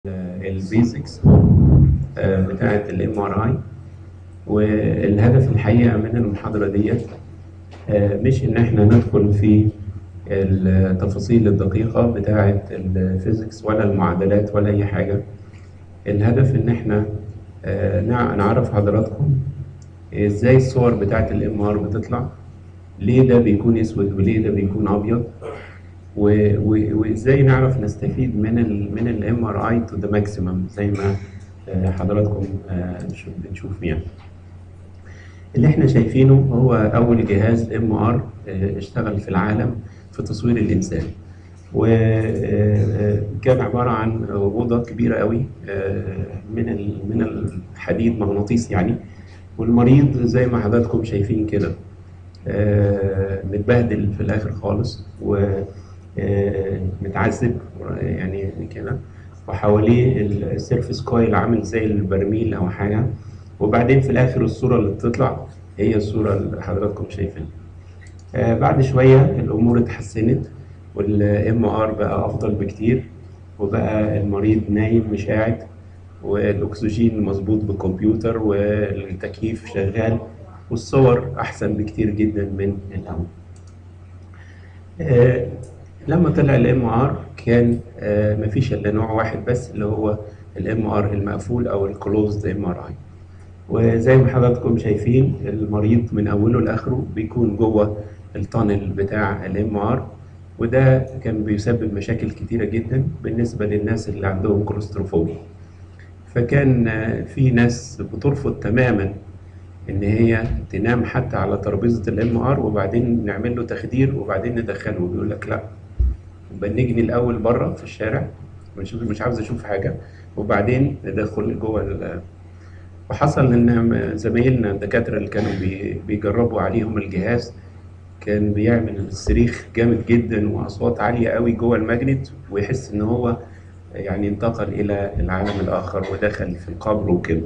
البيزكس بتاعة الام ار اي والهدف الحقيقة من المحاضرة ديت آه، مش ان احنا ندخل في التفاصيل الدقيقة بتاعة الفيزيكس ولا المعادلات ولا اي حاجة الهدف ان احنا آه، نع- نعرف حضراتكم ازاي الصور بتاعة الام ار بتطلع ليه ده بيكون اسود وليه ده بيكون ابيض و- و- وازاي نعرف نستفيد من ال من الام ار اي تو ذا ماكسيمم زي ما آه، حضراتكم آه، شو- بنشوف يعني اللي احنا شايفينه هو اول جهاز ام ار اشتغل في العالم في تصوير الانسان وكان عباره عن اوضه كبيره قوي آه، من ال- من الحديد مغناطيس يعني والمريض زي ما حضراتكم شايفين كده آه، متبهدل في الاخر خالص ومتعذب يعني كده وحواليه السيرفس كويل عامل زي البرميل او حاجه وبعدين في الاخر الصوره اللي بتطلع هي الصوره اللي حضراتكم شايفينها آه، بعد شويه الامور اتحسنت والام ار بقى افضل بكتير وبقى المريض نايم مش قاعد والاكسجين مظبوط بالكمبيوتر والتكييف شغال والصور احسن بكتير جدا من الاول آه، لما طلع الام ار كان آه، مفيش الا نوع واحد بس اللي هو الام ار المقفول او الكلوزد ام ار اي وزي ما حضراتكم شايفين المريض من اوله لاخره بيكون جوه التانل بتاع الام ار وده كان بيسبب مشاكل كتيره جدا بالنسبه للناس اللي عندهم كوليستروفوبيا فكان آه، في ناس بترفض تماما ان هي تنام حتى على ترابيزه الام ار وبعدين نعمل له تخدير وبعدين ندخله بيقول لك لا بنجني الاول بره في الشارع مش مش عاوز اشوف حاجه وبعدين ندخل جوه ال- وحصل ان زمايلنا الدكاتره اللي كانوا بي- بيجربوا عليهم الجهاز كان بيعمل صريخ جامد جدا واصوات عاليه قوي جوه الماجنت ويحس ان هو يعني انتقل الى العالم الاخر ودخل في القبر وكده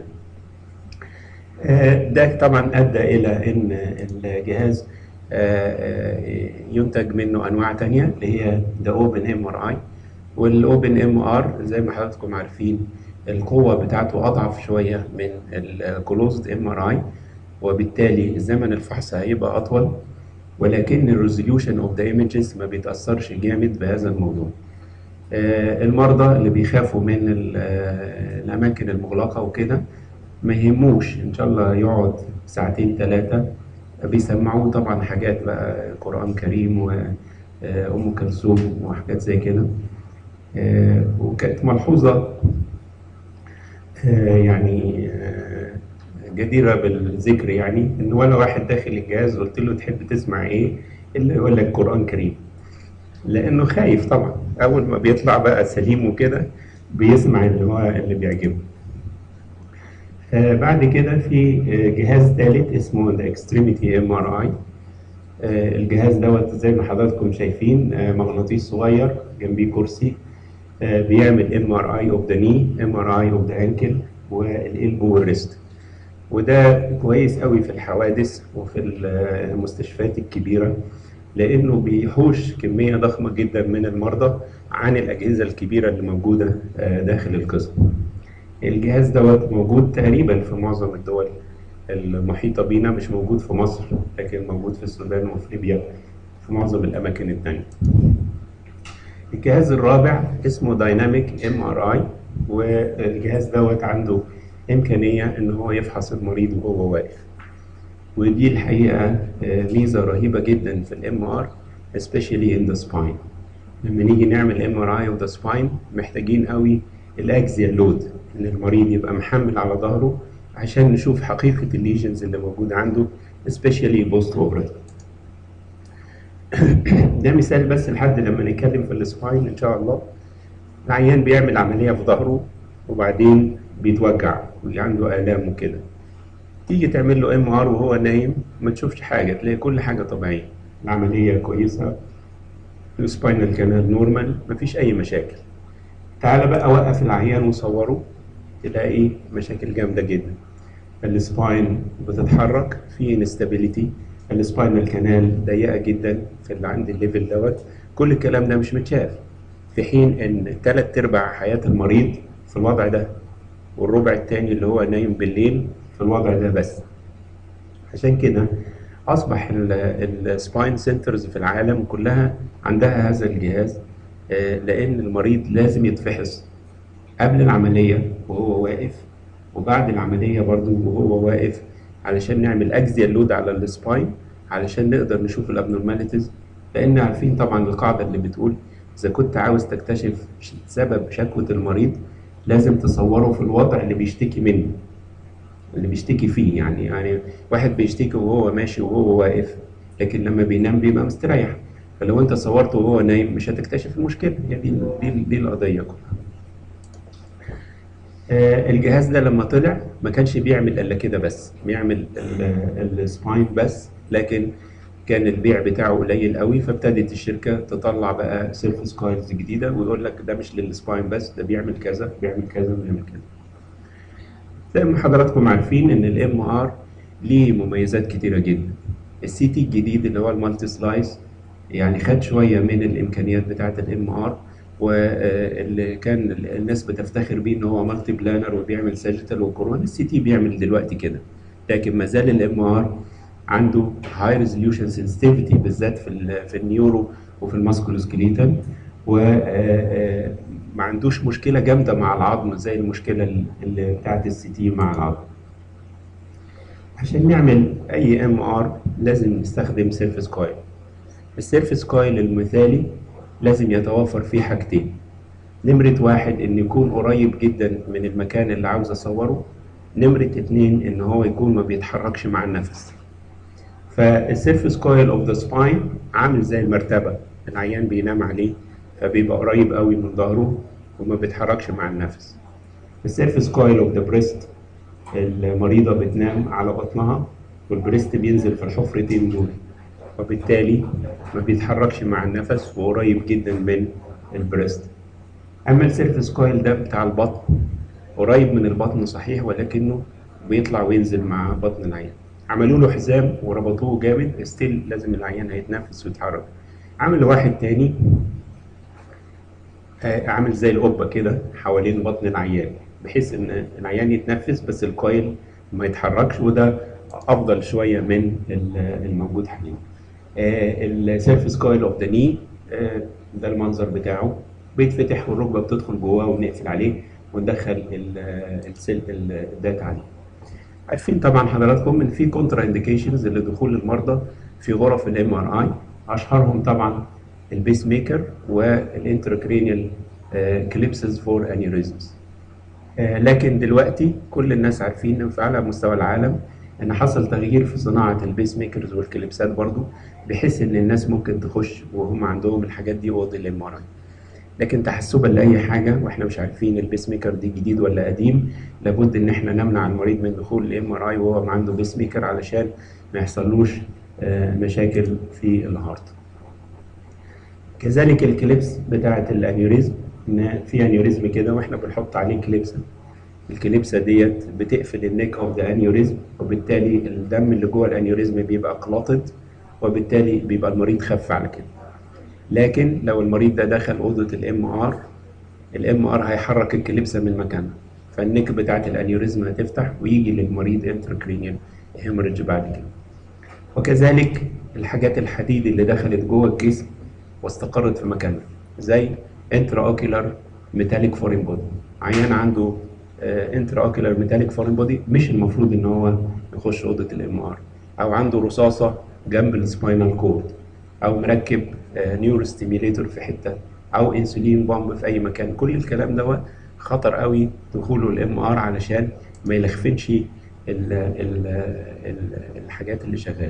آه، ده طبعا ادى الى ان الجهاز آه، آه، ينتج منه انواع تانية اللي هي ده اوبن ام ار اي والاوبن ام ار زي ما حضراتكم عارفين القوه بتاعته اضعف شويه من الكلوزد ام ار اي وبالتالي زمن الفحص هيبقى اطول ولكن الريزوليوشن اوف ذا ايمجز ما بيتاثرش جامد بهذا الموضوع آه، المرضى اللي بيخافوا من ال- آه، الاماكن المغلقه وكده ما يهموش ان شاء الله يقعد ساعتين ثلاثه بيسمعوه طبعا حاجات بقى قران كريم وام كلثوم وحاجات زي كده آه، وكانت ملحوظه آه، يعني آه، جديرة بالذكر يعني إن ولا واحد داخل الجهاز قلت له تحب تسمع إيه إلا يقول لك قرآن كريم لأنه خايف طبعا أول ما بيطلع بقى سليم وكده بيسمع اللي هو اللي بيعجبه آه، بعد كده في آه، جهاز ثالث اسمه ال Extremity MRI آه، الجهاز دوت زي ما حضراتكم شايفين آه، مغناطيس صغير جنبيه كرسي آه، بيعمل ام ار اي اوف ذا ني ام ار اي اوف ذا انكل والالبو والريست وده كويس قوي في الحوادث وفي المستشفيات الكبيره لانه بيحوش كميه ضخمه جدا من المرضى عن الاجهزه الكبيره اللي موجوده آه، داخل القسم الجهاز دوت موجود تقريبا في معظم الدول المحيطه بينا مش موجود في مصر لكن موجود في السودان وفي ليبيا في معظم الاماكن التانيه الجهاز الرابع اسمه دايناميك ام ار اي والجهاز دوت عنده امكانيه ان هو يفحص المريض وهو واقف ودي الحقيقه آه، ميزه رهيبه جدا في الام ار especially in the spine لما نيجي نعمل ام ار اي اوف ذا سباين محتاجين قوي الاكزيال لود ان المريض يبقى محمل على ظهره عشان نشوف حقيقه الليجنز اللي موجوده عنده especially بوست اوبريتيف ده مثال بس لحد لما نتكلم في السباين ان شاء الله العيان بيعمل عمليه في ظهره وبعدين بيتوجع وعنده الام وكده تيجي تعمل له ام ار وهو نايم ما تشوفش حاجه تلاقي كل حاجه طبيعيه العمليه كويسه السباينال كانال نورمال مفيش اي مشاكل تعالى بقى وقف العيان وصوره تلاقي مشاكل جامده جدا السباين بتتحرك في انستابيليتي السباينال كانال ضيقه جدا في اللي عند الليفل دوت كل الكلام ده مش متشاف في حين ان ثلاث ارباع حياه المريض في الوضع ده والربع التاني اللي هو نايم بالليل في الوضع ده بس عشان كده أصبح السباين سنترز في العالم كلها عندها هذا الجهاز آه، لأن المريض لازم يتفحص قبل العملية وهو واقف وبعد العملية برضو وهو واقف علشان نعمل أجزيال لود على السباين علشان نقدر نشوف الابنورماليتيز لأن عارفين طبعا القاعدة اللي بتقول إذا كنت عاوز تكتشف ش- سبب شكوى المريض لازم تصوره في الوضع اللي بيشتكي منه اللي بيشتكي فيه يعني يعني واحد بيشتكي وهو ماشي وهو واقف لكن لما بينام بيبقى مستريح فلو انت صورته وهو نايم مش هتكتشف المشكله هي دي دي, دي القضيه كلها آه، الجهاز ده لما طلع ما كانش بيعمل الا كده بس بيعمل ال- السباين بس لكن كان البيع بتاعه قليل قوي فابتدت الشركه تطلع بقى سيرفيس كويلز جديده ويقول لك ده مش للسباين بس ده بيعمل كذا بيعمل كذا بيعمل كذا زي ما حضراتكم عارفين ان الام ار ليه مميزات كتيره جدا السي تي الجديد اللي هو المالتي سلايس يعني خد شويه من الامكانيات بتاعه الام ار واللي كان الناس بتفتخر بيه ان هو مالتي بلانر وبيعمل ساجيتال وكورونا السي تي بيعمل دلوقتي كده لكن ما زال الام ار عنده هاي ريزوليوشن سنسيتيفيتي بالذات في ال في النيورو وفي الماسكولوسكليتال وما عندوش مشكله جامده مع العظم زي المشكله اللي بتاعت السي تي مع العظم عشان نعمل اي ام ار لازم نستخدم سيرفيس كويل السيرفيس كويل المثالي لازم يتوافر فيه حاجتين نمرة واحد إن يكون قريب جدا من المكان اللي عاوز أصوره نمرة اتنين إن هو يكون ما بيتحركش مع النفس فالسيرفيس كويل اوف ذا سباين عامل زي المرتبة العيان بينام عليه فبيبقى قريب قوي من ظهره وما بيتحركش مع النفس السيرفيس كويل اوف ذا بريست المريضة بتنام على بطنها والبريست بينزل في الحفرتين دول وبالتالي ما بيتحركش مع النفس وقريب جدا من البريست اما السيرفيس كويل ده بتاع البطن قريب من البطن صحيح ولكنه بيطلع وينزل مع بطن العيان عملوا له حزام وربطوه جامد ستيل لازم العيان هيتنفس ويتحرك عمل واحد تاني آه، عامل زي القبة كده حوالين بطن العيان بحيث ان العيان يتنفس بس الكويل ما يتحركش وده افضل شويه من ال- الموجود حاليا السيرفيس كويل اوف ذا ني ده المنظر بتاعه بيتفتح والركبه بتدخل جواه وبنقفل عليه وندخل ال- السيل ال- الداتا عليه عارفين طبعا حضراتكم ان في كونترا انديكيشنز لدخول المرضى في غرف الام ار اي اشهرهم طبعا البيس ميكر والانتركرينيال كليبسز فور انيوريزمز لكن دلوقتي كل الناس عارفين إن على مستوى العالم ان حصل تغيير في صناعه البيس ميكرز والكليبسات برضو بحيث ان الناس ممكن تخش وهم عندهم الحاجات دي اوضه الام ار اي لكن تحسبا لاي حاجه واحنا مش عارفين البيس ميكر دي جديد ولا قديم لابد ان احنا نمنع المريض من دخول الام ار اي وهو عنده بيس ميكر علشان ما يحصلوش آه، مشاكل في الهارت كذلك الكليبس بتاعه الانيوريزم ان في انيوريزم كده واحنا بنحط عليه كليبسه الكليبسه ديت بتقفل النيك اوف ذا انيوريزم وبالتالي الدم اللي جوه الانيوريزم بيبقى كلوتد وبالتالي بيبقى المريض خف على كده لكن لو المريض ده دخل اوضه الام ار الام ار هيحرك الكليبسه من مكانها فالنيك بتاعت الانيوريزم هتفتح ويجي للمريض انتركرينيال هيموريدج بعد كده وكذلك الحاجات الحديد اللي دخلت جوه الجسم واستقرت في مكانها زي انترا اوكيلر ميتاليك فورين بودي عيان عنده انترا اوكيلر ميتاليك فورين بودي مش المفروض ان هو يخش اوضه الام ار او عنده رصاصه جنب السباينال كورد او مركب نيورو ستيميليتور في حته او انسولين بامب في اي مكان كل الكلام دوت خطر قوي دخوله الام ار علشان ما يلخفنش ال ال ال الحاجات اللي شغاله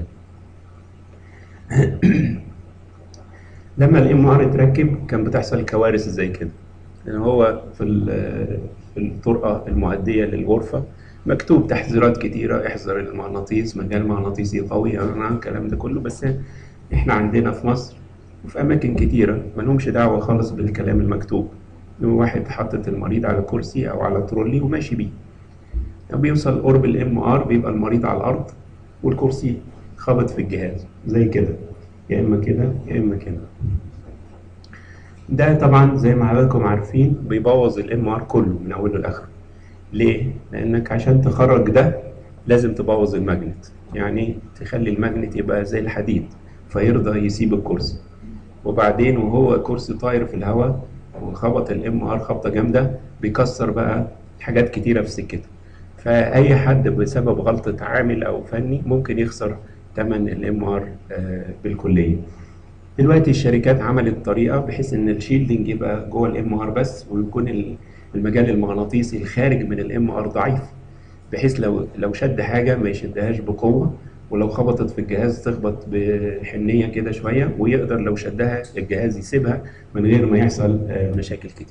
لما الام ار اتركب كان بتحصل كوارث زي كده لان هو في ال- في الطرقه المؤديه للغرفه مكتوب تحذيرات كتيره احذر المغناطيس مجال مغناطيسي قوي أنا الكلام ده كله بس احنا عندنا في مصر وفي اماكن كتيره ملهمش دعوه خالص بالكلام المكتوب هو واحد حاطط المريض على كرسي او على ترولي وماشي بيه بيوصل قرب الام ار بيبقى المريض على الارض والكرسي خبط في الجهاز زي كده يا اما كده يا اما كده ده طبعا زي ما حضراتكم عارفين بيبوظ الام ار كله من اوله لاخره ليه لانك عشان تخرج ده لازم تبوظ الماجنت يعني تخلي الماجنت يبقى زي الحديد فيرضى يسيب الكرسي وبعدين وهو كرسي طاير في الهواء وخبط الام ار خبطه جامده بيكسر بقى حاجات كتيره في سكته فاي حد بسبب غلطه عامل او فني ممكن يخسر ثمن الام ار بالكليه دلوقتي الشركات عملت طريقه بحيث ان الشيلدنج يبقى جوه الام ار بس ويكون ال- المجال المغناطيسي الخارج من الام ار ضعيف بحيث لو لو شد حاجه ما يشدهاش بقوه ولو خبطت في الجهاز تخبط بحنيه كده شويه ويقدر لو شدها الجهاز يسيبها من غير ما يحصل آه، مشاكل كتير.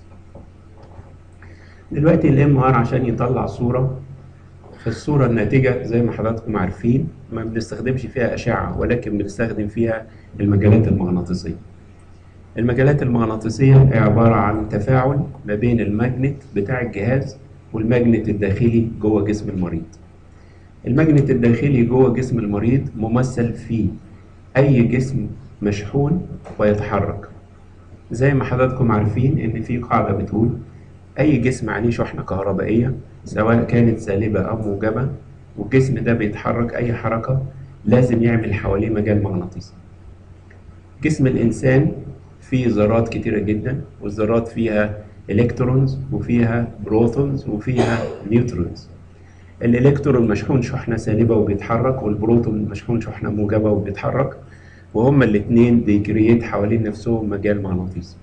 دلوقتي الام ار عشان يطلع صوره فالصوره الناتجه زي ما حضراتكم عارفين ما بنستخدمش فيها اشعه ولكن بنستخدم فيها المجالات المغناطيسيه. المجالات المغناطيسيه هي عباره عن تفاعل ما بين الماجنت بتاع الجهاز والماجنت الداخلي جوه جسم المريض. الماجنت الداخلي جوه جسم المريض ممثل في أي جسم مشحون ويتحرك زي ما حضراتكم عارفين إن في قاعدة بتقول أي جسم عليه شحنة كهربائية سواء كانت سالبة أو موجبة والجسم ده بيتحرك أي حركة لازم يعمل حواليه مجال مغناطيسي جسم الإنسان فيه ذرات كتيرة جدا والذرات فيها إلكترونز وفيها بروتونز وفيها نيوترونز الالكترون مشحون شحنه سالبه وبيتحرك والبروتون مشحون شحنه موجبه وبيتحرك وهما الاثنين بيكريت حوالين نفسهم مجال مغناطيسي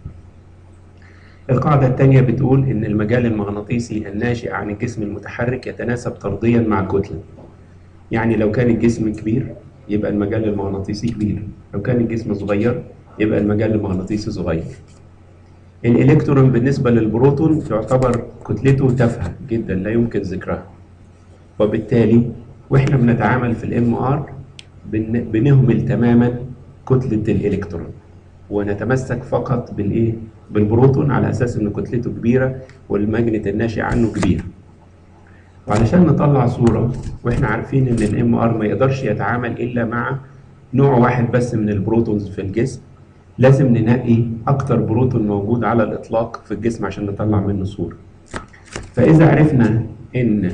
القاعدة الثانية بتقول إن المجال المغناطيسي الناشئ عن الجسم المتحرك يتناسب طرديا مع الكتلة يعني لو كان الجسم كبير يبقى المجال المغناطيسي كبير لو كان الجسم صغير يبقى المجال المغناطيسي صغير الإلكترون بالنسبة للبروتون تعتبر كتلته تافهة جدا لا يمكن ذكرها وبالتالي واحنا بنتعامل في الام ار بنهمل تماما كتله الالكترون ونتمسك فقط بالايه بالبروتون على اساس ان كتلته كبيره والماجنت الناشئ عنه كبير وعلشان نطلع صوره واحنا عارفين ان الام ار ما يقدرش يتعامل الا مع نوع واحد بس من البروتونز في الجسم لازم ننقي اكتر بروتون موجود على الاطلاق في الجسم عشان نطلع منه صوره فاذا عرفنا ان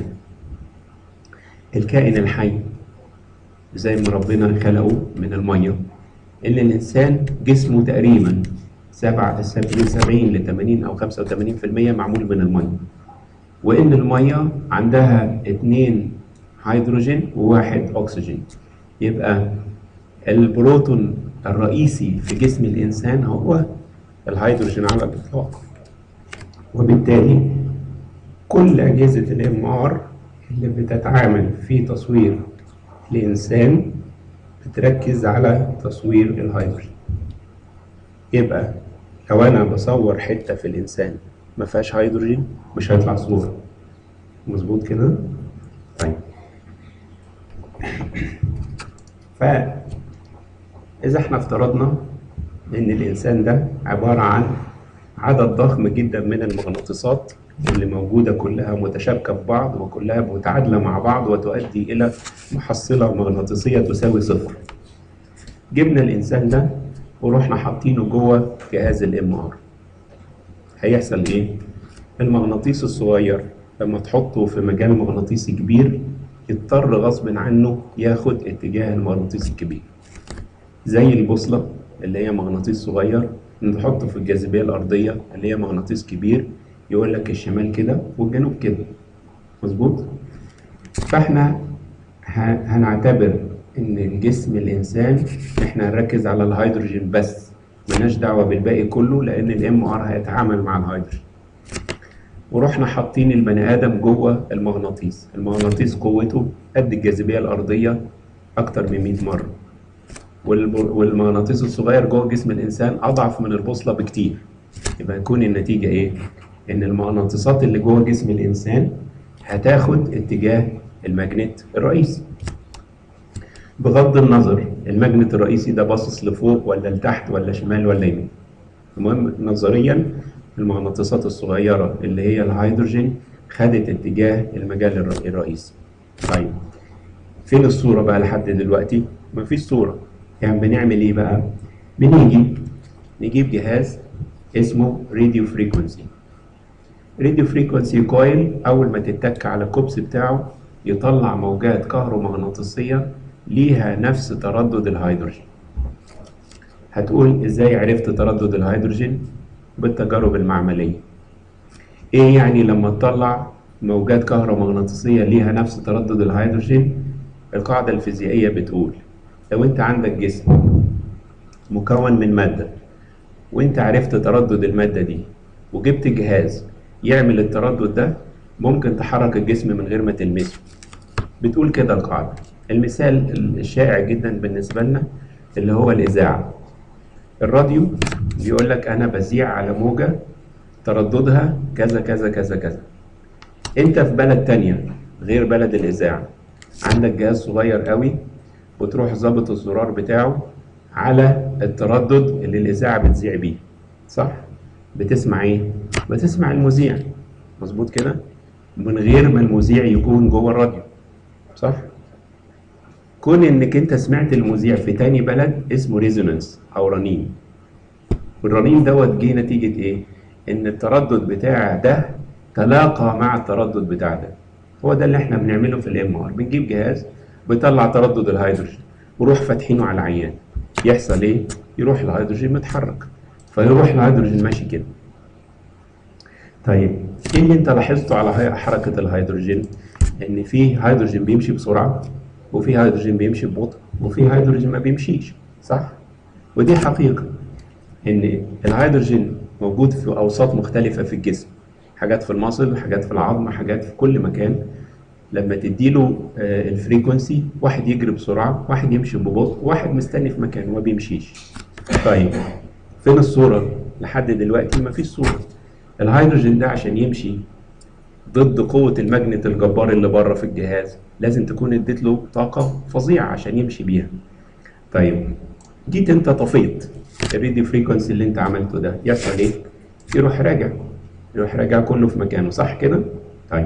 الكائن الحي زي ما ربنا خلقه من المية إن الإنسان جسمه تقريبا سبعة من سبعين لتمانين أو خمسة وتمانين في المية معمول من المية وإن المية عندها اتنين هيدروجين وواحد أكسجين يبقى البروتون الرئيسي في جسم الإنسان هو الهيدروجين على الإطلاق وبالتالي كل أجهزة الام ار اللي بتتعامل في تصوير الإنسان بتركز على تصوير الهيدروجين يبقى لو أنا بصور حتة في الإنسان ما فيهاش هيدروجين مش هيطلع صورة مظبوط كده؟ طيب فإذا احنا افترضنا إن الإنسان ده عبارة عن عدد ضخم جدا من المغناطيسات اللي موجودة كلها متشابكة في بعض وكلها متعادلة مع بعض وتؤدي إلى محصلة مغناطيسية تساوي صفر. جبنا الإنسان ده ورحنا حاطينه جوه جهاز الام ار. هيحصل إيه؟ المغناطيس الصغير لما تحطه في مجال مغناطيسي كبير يضطر غصب عنه ياخد اتجاه المغناطيس الكبير. زي البوصلة اللي هي مغناطيس صغير نحطه في الجاذبية الأرضية اللي هي مغناطيس كبير يقول لك الشمال كده والجنوب كده مظبوط فاحنا هنعتبر ان الجسم الانسان احنا هنركز على الهيدروجين بس ملناش دعوه بالباقي كله لان الام ار هيتعامل مع الهيدروجين ورحنا حاطين البني ادم جوه المغناطيس المغناطيس قوته قد الجاذبيه الارضيه اكتر من 100 مره والمغناطيس الصغير جوه جسم الانسان اضعف من البوصله بكتير يبقى يكون النتيجه ايه ان المغناطيسات اللي جوه جسم الانسان هتاخد اتجاه الماجنت الرئيسي بغض النظر الماجنت الرئيسي ده باصص لفوق ولا لتحت ولا شمال ولا يمين المهم نظريا المغناطيسات الصغيره اللي هي الهيدروجين خدت اتجاه المجال الرئيسي طيب فين الصوره بقى لحد دلوقتي مفيش صوره يعني بنعمل ايه بقى بنيجي نجيب جهاز اسمه راديو فريكونسي راديو فريكونسي كويل اول ما تتك على الكوبس بتاعه يطلع موجات كهرومغناطيسيه ليها نفس تردد الهيدروجين هتقول ازاي عرفت تردد الهيدروجين بالتجارب المعمليه ايه يعني لما تطلع موجات كهرومغناطيسيه ليها نفس تردد الهيدروجين القاعده الفيزيائيه بتقول لو انت عندك جسم مكون من ماده وانت عرفت تردد الماده دي وجبت جهاز يعمل التردد ده ممكن تحرك الجسم من غير ما تلمسه بتقول كده القاعده المثال الشائع جدا بالنسبه لنا اللي هو الاذاعه الراديو بيقول لك انا بذيع على موجه ترددها كذا كذا كذا كذا انت في بلد تانية غير بلد الاذاعه عندك جهاز صغير قوي وتروح ظابط الزرار بتاعه على التردد اللي الاذاعه بتذيع بيه صح بتسمع ايه بتسمع المذيع مظبوط كده من غير ما المذيع يكون جوه الراديو صح كون انك انت سمعت المذيع في تاني بلد اسمه ريزونانس او رنين والرنين دوت جه نتيجه ايه ان التردد بتاع ده تلاقى مع التردد بتاع ده هو ده اللي احنا بنعمله في الام ار بنجيب جهاز بيطلع تردد الهيدروجين وروح فاتحينه على العيان يحصل ايه يروح الهيدروجين متحرك فيروح الهيدروجين ماشي كده طيب ايه اللي انت لاحظته على حركه الهيدروجين ان في هيدروجين بيمشي بسرعه وفي هيدروجين بيمشي ببطء وفي هيدروجين ما بيمشيش صح ودي حقيقه ان الهيدروجين موجود في اوساط مختلفه في الجسم حاجات في المصل حاجات في العظم حاجات في كل مكان لما تديله الفريكونسي واحد يجري بسرعه واحد يمشي ببطء واحد مستني في مكانه ما بيمشيش طيب فين الصوره لحد دلوقتي ما فيش صوره الهيدروجين ده عشان يمشي ضد قوة الماجنت الجبار اللي بره في الجهاز لازم تكون اديت له طاقة فظيعة عشان يمشي بيها. طيب جيت انت طفيت الراديو فريكونسي اللي انت عملته ده يحصل ايه؟ يروح راجع يروح راجع كله في مكانه صح كده؟ طيب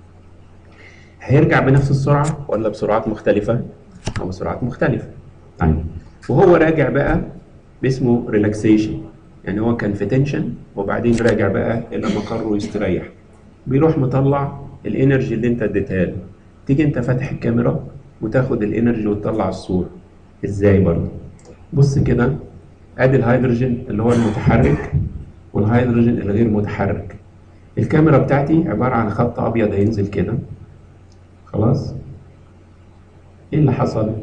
هيرجع بنفس السرعة ولا بسرعات مختلفة؟ أو بسرعات مختلفة. طيب وهو راجع بقى باسمه ريلاكسيشن يعني هو كان في تنشن وبعدين راجع بقى الى مقره يستريح بيروح مطلع الانرجي اللي انت اديتها له تيجي انت فاتح الكاميرا وتاخد الانرجي وتطلع الصوره ازاي برضه بص كده ادي الهيدروجين اللي هو المتحرك والهيدروجين الغير متحرك الكاميرا بتاعتي عباره عن خط ابيض هينزل كده خلاص ايه اللي حصل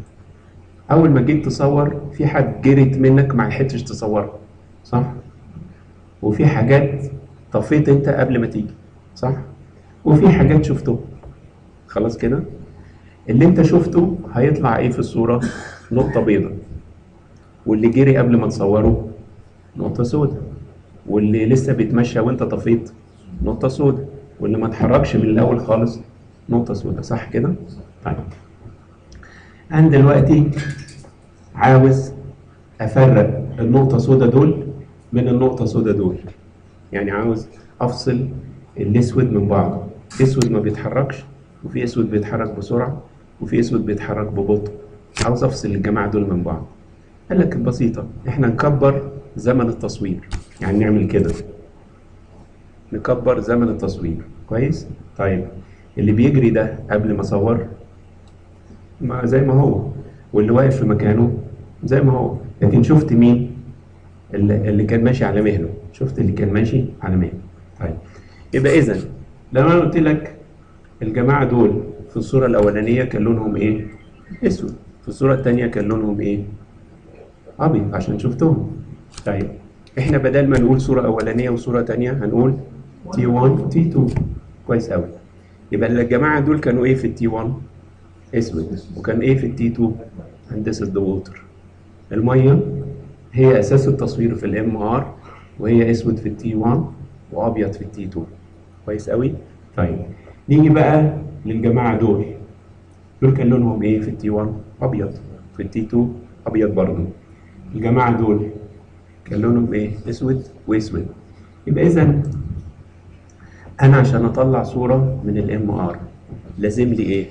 اول ما جيت تصور في حد جريت منك ما لحقتش تصورها صح وفي حاجات طفيت انت قبل ما تيجي صح وفي حاجات شفتها خلاص كده اللي انت شفته هيطلع ايه في الصوره نقطه بيضاء واللي جري قبل ما تصوره نقطه سوداء واللي لسه بيتمشى وانت طفيت نقطه سوداء واللي ما اتحركش من الاول خالص نقطه سوداء صح كده طيب انا دلوقتي عاوز افرق النقطه سوداء دول من النقطه سوداء دول يعني عاوز افصل الاسود من بعضه اسود ما بيتحركش وفي اسود بيتحرك بسرعه وفي اسود بيتحرك ببطء عاوز افصل الجماعه دول من بعض قال لك بسيطه احنا نكبر زمن التصوير يعني نعمل كده نكبر زمن التصوير كويس طيب اللي بيجري ده قبل ما اصور ما زي ما هو واللي واقف في مكانه زي ما هو لكن شفت مين اللي, اللي كان ماشي على مهله شفت اللي كان ماشي على مهله طيب يبقى اذا لو انا قلت لك الجماعه دول في الصوره الاولانيه كان لونهم ايه اسود في الصوره الثانيه كان لونهم ايه ابيض عشان شفتهم طيب احنا بدل ما نقول صوره اولانيه وصوره ثانيه هنقول تي 1 تي 2 كويس قوي يبقى الجماعه دول كانوا ايه في التي 1 اسود وكان ايه في التي 2 هندسه ذا ووتر الميه هي اساس التصوير في الام ار وهي اسود في التي 1 وابيض في التي 2 كويس قوي طيب نيجي بقى للجماعه دول دول كان لونهم ايه في التي 1 ابيض في التي 2 ابيض برضه الجماعه دول كان لونهم ايه اسود واسود يبقى اذا انا عشان اطلع صوره من الام ار لازم لي ايه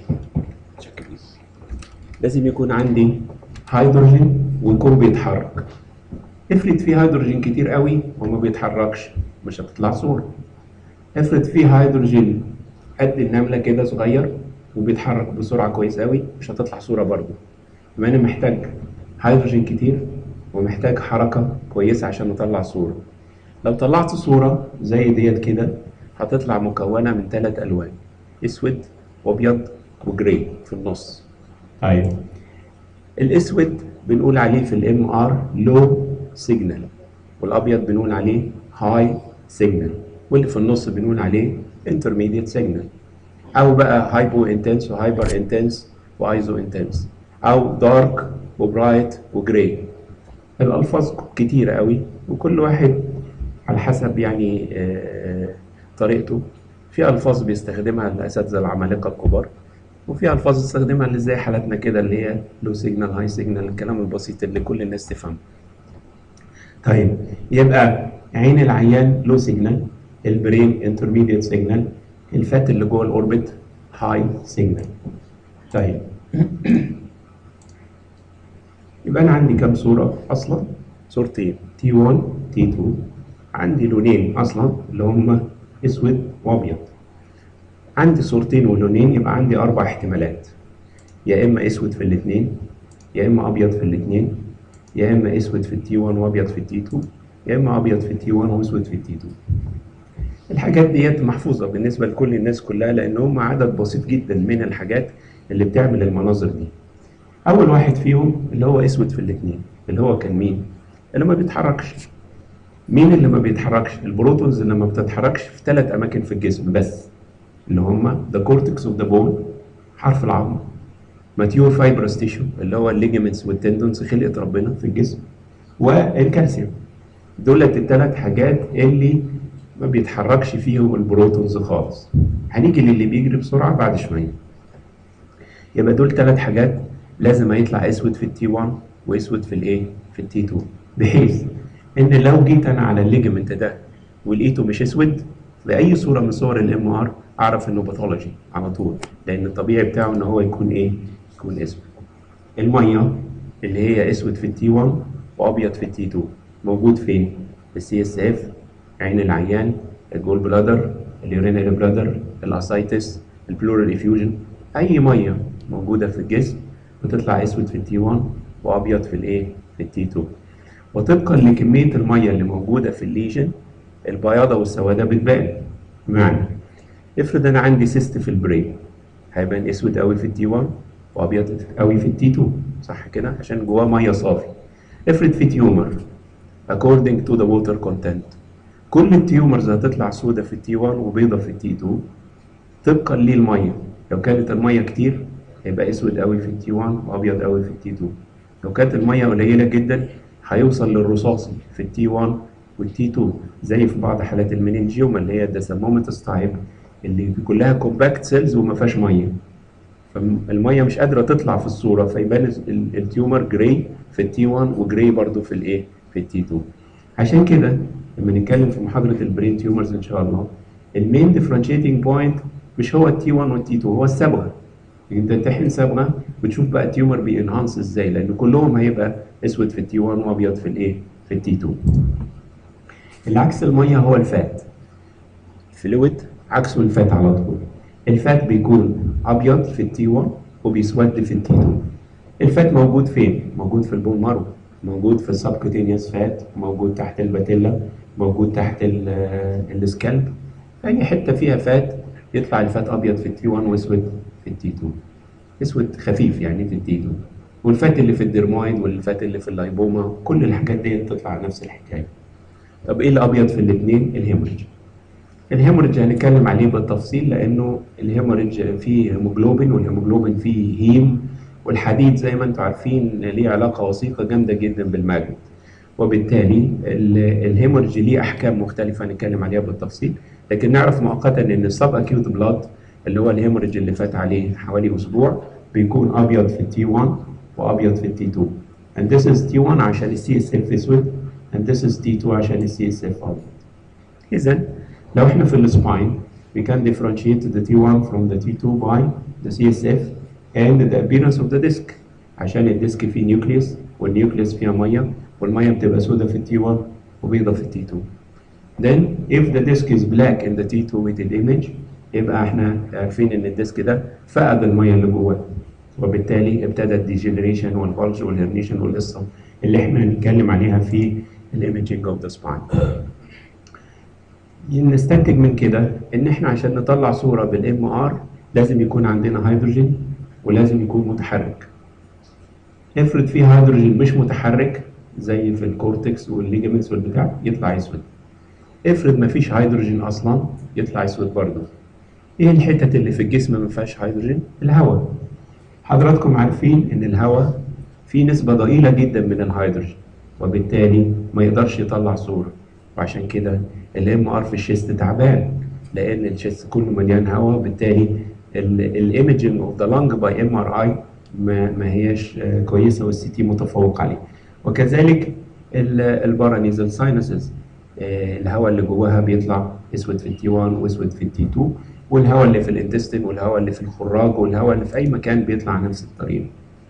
لازم يكون عندي هيدروجين ويكون بيتحرك افرض فيه هيدروجين كتير قوي وما بيتحركش مش هتطلع صورة افرض فيه هيدروجين قد النملة كده صغير وبيتحرك بسرعة كويس قوي مش هتطلع صورة برضه يبقى أنا محتاج هيدروجين كتير ومحتاج حركة كويسة عشان أطلع صورة لو طلعت صورة زي ديت كده هتطلع مكونة من ثلاث ألوان أسود وأبيض وجراي في النص طيب الأسود بنقول عليه في الام ار لو سيجنال والأبيض بنقول عليه هاي سيجنال واللي في النص بنقول عليه انترميديت سيجنال أو بقى هايبو انتنس وهايبر انتنس وايزو انتنس أو دارك وبرايت وجراي الألفاظ كتيرة قوي وكل واحد على حسب يعني آه، طريقته في ألفاظ بيستخدمها الأساتذة العمالقة الكبار وفي ألفاظ بيستخدمها اللي زي حالتنا كده اللي هي لو سيجنال هاي سيجنال الكلام البسيط اللي كل الناس تفهمه طيب يبقى عين العيان لو سيجنال البرين انترميديت سيجنال الفات اللي جوه الاوربت هاي سيجنال طيب يبقى انا عندي كام صوره اصلا صورتين تي 1 تي 2 عندي لونين اصلا اللي هما اسود وابيض عندي صورتين ولونين يبقى عندي اربع احتمالات يا اما اسود في الاثنين يا اما ابيض في الاثنين يا اما اسود في التي 1 وابيض في التي 2 يا اما ابيض في التي 1 واسود في التي 2 الحاجات ديت محفوظه بالنسبه لكل الناس كلها لان هم عدد بسيط جدا من الحاجات اللي بتعمل المناظر دي اول واحد فيهم اللي هو اسود في الاثنين اللي هو كان مين اللي ما بيتحركش مين اللي ما بيتحركش البروتونز اللي ما بتتحركش في ثلاث اماكن في الجسم بس اللي هم ذا كورتكس اوف ذا بون حرف العظم ماتيور فايبرس تيشو اللي هو الليجمنتس والتندونز خلقه ربنا في الجسم والكالسيوم دولت الثلاث حاجات اللي ما بيتحركش فيهم البروتونز خالص هنيجي للي بيجري بسرعه بعد شويه يبقى دول ثلاث حاجات لازم هيطلع اسود في التي 1 واسود في الايه في التي 2 بحيث ان لو جيت انا على الليجمنت ده ولقيته مش اسود باي صوره من صور الام ار اعرف انه باثولوجي على طول لان الطبيعي بتاعه ان هو يكون ايه يكون اسود الميه اللي هي اسود في التي 1 وابيض في التي 2 موجود فين في السي اس اف عين العيان الجول بلادر اليورينال بلادر الاسايتس البلورال افيوجن اي ميه موجوده في الجسم بتطلع اسود في التي 1 وابيض في الايه في التي 2 وطبقا لكميه الميه اللي موجوده في الليجن البياضه والسوادة بتبان بمعنى افرض انا عندي سيست في البرين هيبان اسود قوي في التي 1 وابيض قوي في التي 2 صح كده عشان جواه ميه صافي افرض في تيومر according to the water content كل التيومرز هتطلع سودة في التي 1 وبيضة في التي 2 طبقا للميه لو كانت الميه كتير هيبقى اسود قوي في التي 1 وابيض قوي في التي 2 لو كانت الميه قليله جدا هيوصل للرصاصي في التي 1 والتي 2 زي في بعض حالات المننجيوما اللي هي الدسموماتس تايب اللي كلها كومباكت سيلز وما فيهاش ميه فالميه مش قادره تطلع في الصوره فيبان ال- التيومر جراي في التي 1 وجراي برضو في الايه في التي 2 عشان كده لما نتكلم في محاضره البرين تيومرز ان شاء الله المين ديفرنشيتنج بوينت مش هو التي 1 والتي 2 هو الصبغه انت تحقن صبغه بتشوف بقى التيومر بينهانس ازاي لان كلهم هيبقى اسود في التي 1 وابيض في الايه في التي 2 العكس الميه هو الفات فلويد عكسه الفات على طول الفات بيكون ابيض في التي 1 وبيسود في التي 2 الفات موجود فين موجود في البون مارو موجود في السبكوتينيوس فات موجود تحت الباتيلا موجود تحت ال- السكالب اي حته فيها فات يطلع الفات ابيض في التي 1 واسود في التي 2 اسود خفيف يعني في التي 2 والفات اللي في الدرمويد والفات اللي في اللايبوما كل الحاجات دي تطلع نفس الحكايه طب ايه الابيض في الاثنين الهيموريج الهيموريج هنتكلم عليه بالتفصيل لانه الهيموريج فيه هيموجلوبين والهيموجلوبين فيه هيم والحديد زي ما انتم عارفين ليه علاقه وثيقه جامده جدا بالماجنت وبالتالي ال- الهيموريج ليه احكام مختلفه هنتكلم عليها بالتفصيل لكن نعرف مؤقتا ان السب اكيوت بلاد اللي هو الهيموريج اللي فات عليه حوالي اسبوع بيكون ابيض في التي 1 وابيض في التي 2 and this is T1 عشان السي اس اف اسود and this is T2 عشان السي اس اف ابيض اذا لو احنا في السباين we can differentiate the T1 from the T2 by the CSF and the appearance of the disc عشان الديسك فيه نيوكليوس والنيوكليوس فيها ميه والميه بتبقى سودة في التي 1 وبيضة في التي 2 then if the disk is black in the T2 weighted image يبقى احنا عارفين ان الديسك ده فقد الميه اللي جواه وبالتالي ابتدى الديجنريشن والبلج والهرنيشن والقصه اللي احنا هنتكلم عليها في الايمجنج اوف ذا سباين نستنتج من كده ان احنا عشان نطلع صوره بالام ار لازم يكون عندنا هيدروجين ولازم يكون متحرك افرض في هيدروجين مش متحرك زي في الكورتكس والليجمنتس والبتاع يطلع اسود افرض ما فيش هيدروجين اصلا يطلع اسود برضه ايه الحتت اللي في الجسم ما فيهاش هيدروجين الهواء حضراتكم عارفين ان الهواء فيه نسبة ضئيلة جدا من الهيدروجين وبالتالي ما يقدرش يطلع صورة وعشان كده الام ار في الشيست تعبان لان الشيست كله مليان هواء وبالتالي الايمجنج اوف ذا لانج باي ام ار اي ما هياش آه، كويسه والسي تي متفوق عليه وكذلك البارانيزال ساينسز الهواء اللي جواها بيطلع اسود في التي 1 واسود في التي 2 والهواء اللي في الانتستين والهواء اللي في الخراج والهواء اللي في اي مكان بيطلع نفس الطريقه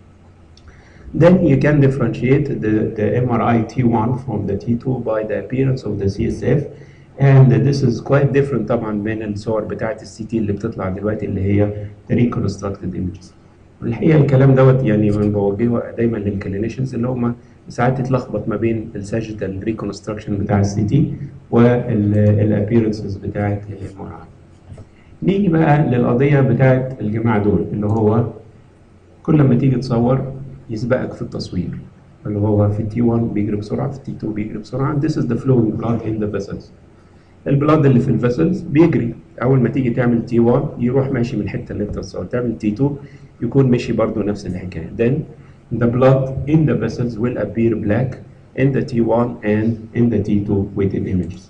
Then you can differentiate the, the MRI T1 from the T2 by the appearance of the CSF and this is quite different طبعا من الصور بتاعة السي تي اللي بتطلع دلوقتي اللي هي the reconstructed images. والحقيقة الكلام دوت يعني من بوجهه دايما للكلينيشنز اللي هم ساعات تتلخبط ما بين الساجيتال ريكونستراكشن بتاع السي تي والابيرنسز بتاعة الام ار نيجي بقى للقضية بتاعة الجماعة دول اللي هو كل ما تيجي تصور يسبقك في التصوير اللي هو في التي 1 بيجري بسرعة في التي 2 بيجري بسرعة this is the flowing blood in the vessels البلاد اللي في الفيسلز بيجري اول ما تيجي تعمل تي 1 يروح ماشي من الحته اللي انت تصور تعمل تي 2 يكون ماشي برضو نفس الحكايه then the blood in the vessels will appear black in the T1 and in the T2 weighted images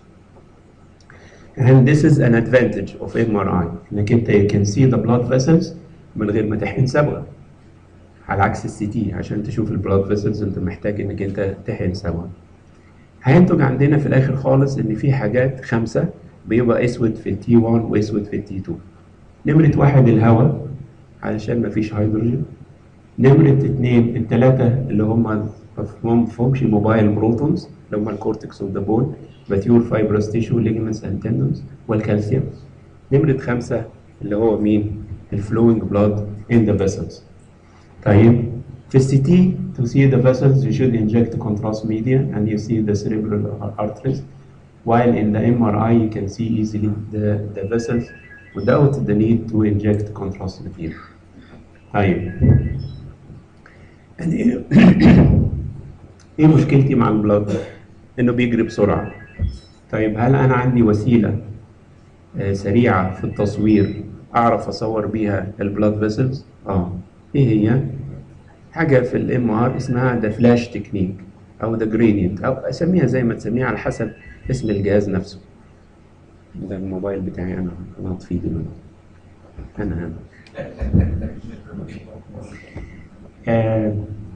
and this is an advantage of MRI انك انت you can see the blood vessels من غير ما تحقن صبغه على عكس السي تي عشان تشوف البلاد فيسلز انت محتاج انك انت تحقن صبغه هينتج عندنا في الاخر خالص ان في حاجات خمسه بيبقى اسود في التي 1 واسود في التي 2 نمره واحد الهواء علشان ما فيش هيدروجين نمره اتنين التلاته اللي هم ما مفهومش موبايل بروتونز اللي هم الكورتكس اوف ذا بون ماتيور فايبرس تيشو ليجمنتس اند تندونز والكالسيوم نمره خمسه اللي هو مين الفلوينج بلاد ان ذا فيسلز طيب في السي تي to see the vessels you should inject contrast media and you see the cerebral arteries while in the MRI you can see easily the, the vessels without the need to inject contrast material طيب يعني ايه ايه مشكلتي مع البلاد انه بيجري بسرعه طيب هل انا عندي وسيله آه، سريعه في التصوير اعرف اصور بيها البلاد فيسلز اه ايه هي حاجه في الام ار اسمها ذا فلاش تكنيك او ذا جريدينت او اسميها زي ما تسميها على حسب اسم الجهاز نفسه ده الموبايل بتاعي انا انا هطفيه دلوقتي انا انا آه،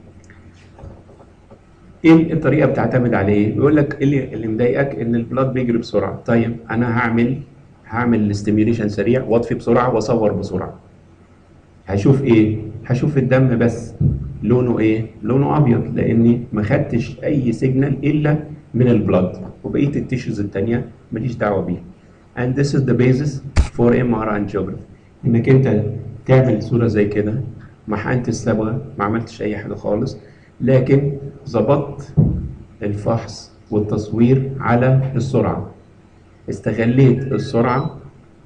ايه الطريقه بتعتمد على ايه؟ بيقول لك اللي اللي مضايقك ان البلاد بيجري بسرعه، طيب انا هعمل هعمل الاستيميوليشن سريع واطفي بسرعه واصور بسرعه. هشوف ايه؟ هشوف الدم بس لونه ايه؟ لونه ابيض لاني ما خدتش اي سيجنال الا من البلاد وبقيه التيشوز الثانيه ماليش دعوه بيها. And this is the basis for MRI angiography. انك انت تعمل صوره زي كده ما حقنتش الصبغه ما عملتش اي حاجه خالص لكن ظبطت الفحص والتصوير على السرعه استغليت السرعه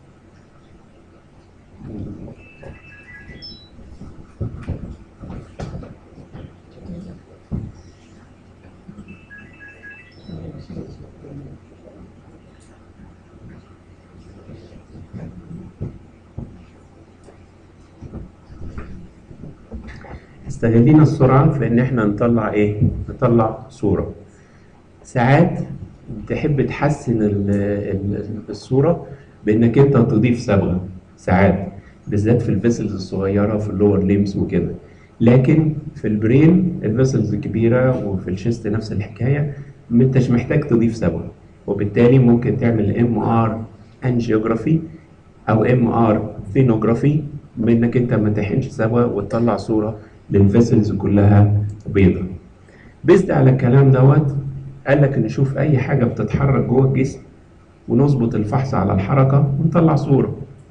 استغلينا السرعة في إن إحنا نطلع إيه؟ نطلع صورة. ساعات تحب تحسن ال- ال- الصورة بإنك أنت تضيف صبغة ساعات بالذات في الفيسلز الصغيرة في اللور ليمز وكده. لكن في البرين الفيسلز الكبيرة وفي الشيست نفس الحكاية ما انتش محتاج تضيف صبغة وبالتالي ممكن تعمل ام ار انجيوجرافي او ام ار فينوجرافي بانك انت ما تحقنش صبغه وتطلع صوره للفيسلز كلها بيضة. بيزد على الكلام دوت قال لك نشوف اي حاجه بتتحرك جوه الجسم ونظبط الفحص على الحركه ونطلع صوره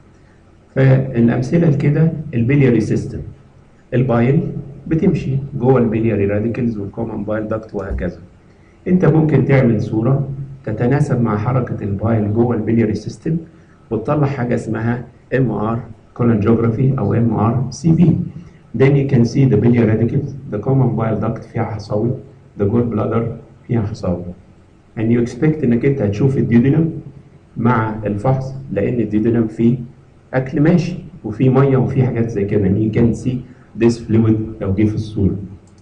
فالامثله لكده البلياري سيستم البايل بتمشي جوه البلياري راديكلز والكومن بايل داكت وهكذا انت ممكن تعمل صوره تتناسب مع حركه البايل جوه البلياري سيستم وتطلع حاجه اسمها ام ار كولانجيوجرافي او ام ار سي بي then you can see the biliary radicals the common bile duct فيها حصاوي the gallbladder فيها حصاوي and you expect انك انت هتشوف الديودينم مع الفحص لان الديودينم فيه اكل ماشي وفيه ميه وفيه حاجات زي كده and you can see this fluid لو جه في الصوره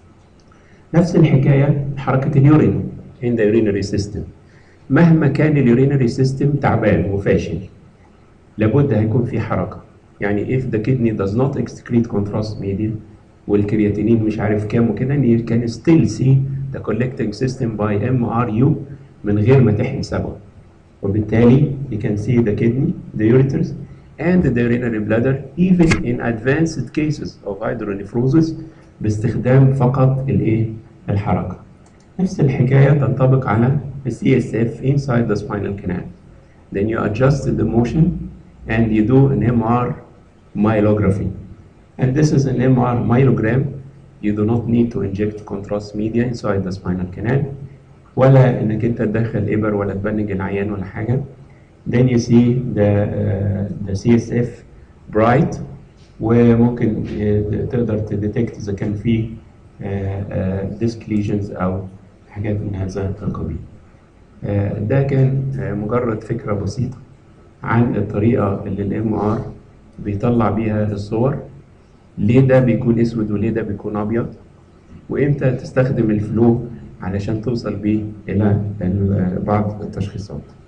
نفس الحكايه حركه اليورين in the urinary system مهما كان اليورينري سيستم تعبان وفاشل لابد هيكون في حركه يعني if the kidney does not excrete contrast media والكرياتينين مش عارف كام وكده you can still see the collecting system by MRU من غير ما تحمي سببه وبالتالي you can see the kidney the ureters and the urinary bladder even in advanced cases of hydronephrosis باستخدام فقط الايه الحركه نفس الحكايه تنطبق على the CSF inside the spinal canal then you adjust the motion and you do an MR myelography and this is an MR myelogram you do not need to inject contrast media inside the spinal canal ولا انك انت تدخل ابر ولا تبنج العيان ولا حاجه then you see the uh, the CSF bright وممكن uh, تقدر تديتكت اذا كان في ديسك ليجنز او حاجات من هذا القبيل uh, ده كان مجرد فكره بسيطه عن الطريقه اللي الام ار بيطلع بيها الصور ليه ده بيكون اسود وليه ده بيكون ابيض وامتى تستخدم الفلو علشان توصل بيه الى بعض التشخيصات